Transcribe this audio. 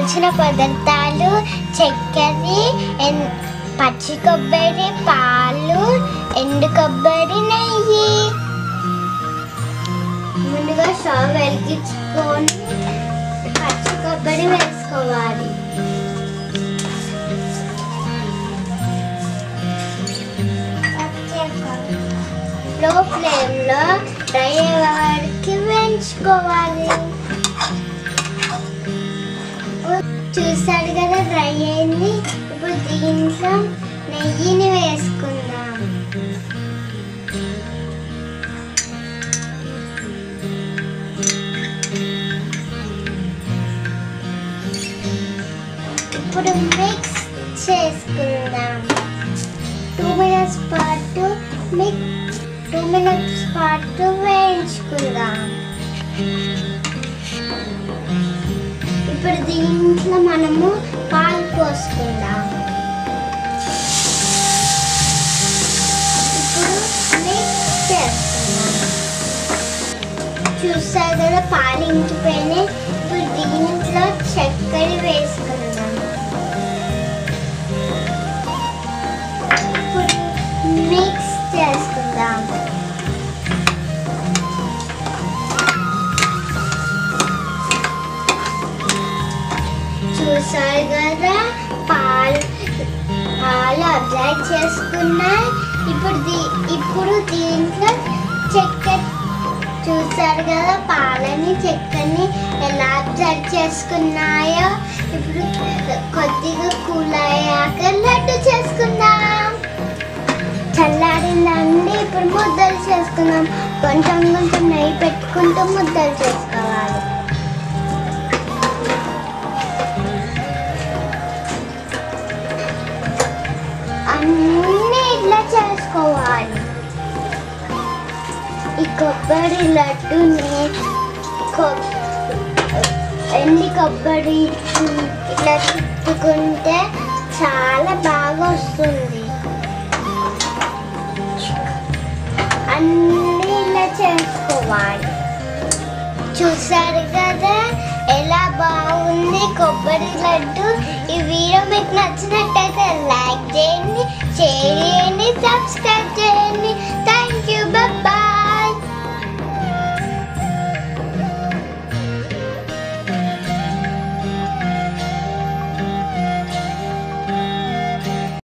కావాల్సిన పదార్థాలు చక్కెర ఎన్- పచ్చి కొబ్బరి పాలు ఎండు కొబ్బరి నెయ్యి ముందుగా స్టవ్ వెలిగించుకొని పచ్చి కొబ్బరి వేసుకోవాలి లో ఫ్లేమ్లో డ్రై అయ్యే వరకు వేయించుకోవాలి చూసారు కదా డ్రై అయింది ఇప్పుడు దీంట్లో నెయ్యిని వేసుకుందాం ఇప్పుడు మిక్స్ చేసుకుందాం టూ మినిట్స్ పాటు మిక్స్ టూ మినిట్స్ పాటు వేయించుకుందాం ఇప్పుడు దీంట్లో మనము పాలు పోసుకుందాం ఇప్పుడు మిక్స్ చేస్తున్నాం చూసారు కదా పాలు ఇంకిపోయినాయి ఇప్పుడు దీంట్లో చక్కెర వేసుకుందాం ఇప్పుడు మిక్స్ చేసుకుందాం చూసారు కదా పాలు పాలు అబ్జర్వ్ చేసుకున్నాయి ఇప్పుడు దీ ఇప్పుడు దీంట్లో చక్కెర చూసారు కదా పాలని చక్కెరని ఎలా అబ్జర్వ్ చేసుకున్నాయో ఇప్పుడు కొద్దిగా కూల్ అయ్యాక లడ్డు చేసుకుందాం చల్లారిందండి ఇప్పుడు ముద్దలు చేసుకుందాం కొంచెం కొంచెం నెయ్యి పెట్టుకుంటూ ముద్దలు చేసుకోవాలి అన్నీ ఇట్లా చేసుకోవాలి ఈ కొబ్బరి లడ్డుని కొ- ఎండి కొబ్బరి ఇట్లా చుట్టుకుంటే చాలా బాగా వస్తుంది అన్నీ ఇలా చేసుకోవాలి చూసారు కదా ఎలా బాగుంది కొబ్బరి లడ్డు ఈ వీడియో మీకు నచ్చినట్టయితే